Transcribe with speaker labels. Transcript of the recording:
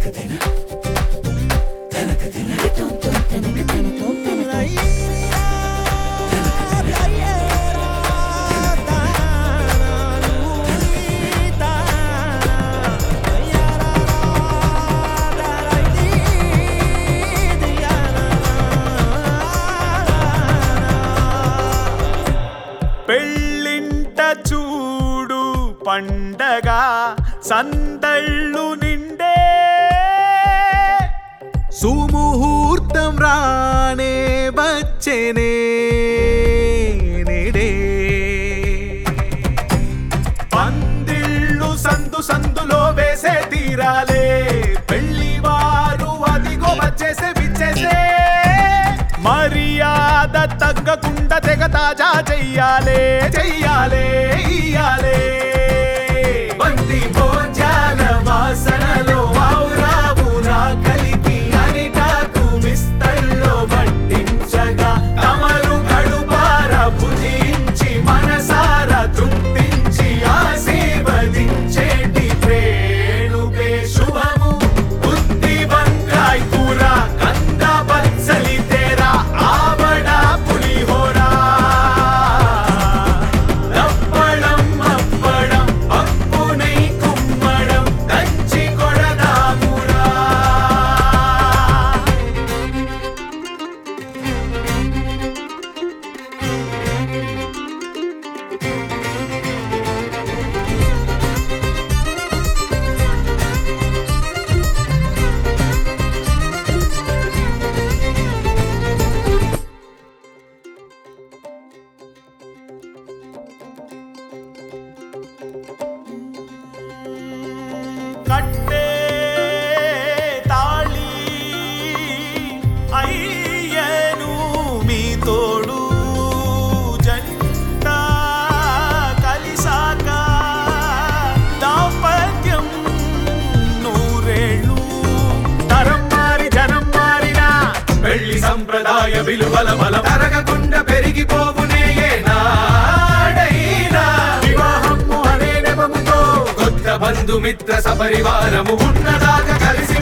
Speaker 1: పెళ్ళింట చూడు పండగ సందళ్ళు నిండే
Speaker 2: సుముహూర్తం రానే వచ్చేనే నేడే
Speaker 1: పందిళ్ళు సందు సందులో వేసే తీరాలే పెళ్లి వారు అదిగో వచ్చేసే విచ్చేసే మర్యాద తగ్గకుండా తెగ తాజా చెయ్యాలే చెయ్యాలే ఇయ్యాలే బంది భోజాల వాసనలో వావురావురా కలిపి అరిటాకు విస్తల్లో పట్టించగా తమరు కడుపార భుజించి మనసార తృప్తించి ఆశీర్వదించేటి ప్రేణుకే శుభము బుద్ధి వంకాయ్ కూర కంద బత్సలి తేరా ఆవడ పులిహోరా దప్పడం అప్పడం పప్పు నెయ్యి కుమ్మడం దంచి కొడదామురా కట్టే తాళి అయ్యను మీ తోడు జంట కలిసాక దాంపత్యం నూరేళ్ళు తరం మారి జనం మారినా పెళ్లి సంప్రదాయ విలువల బలం తరగకుండా పెరిగిపోవునే ఏనాడైనా వివాహము అనే నెపముతో కొత్త బంధుమిత్ర సపరివారము ఉన్నదాకా కలిసి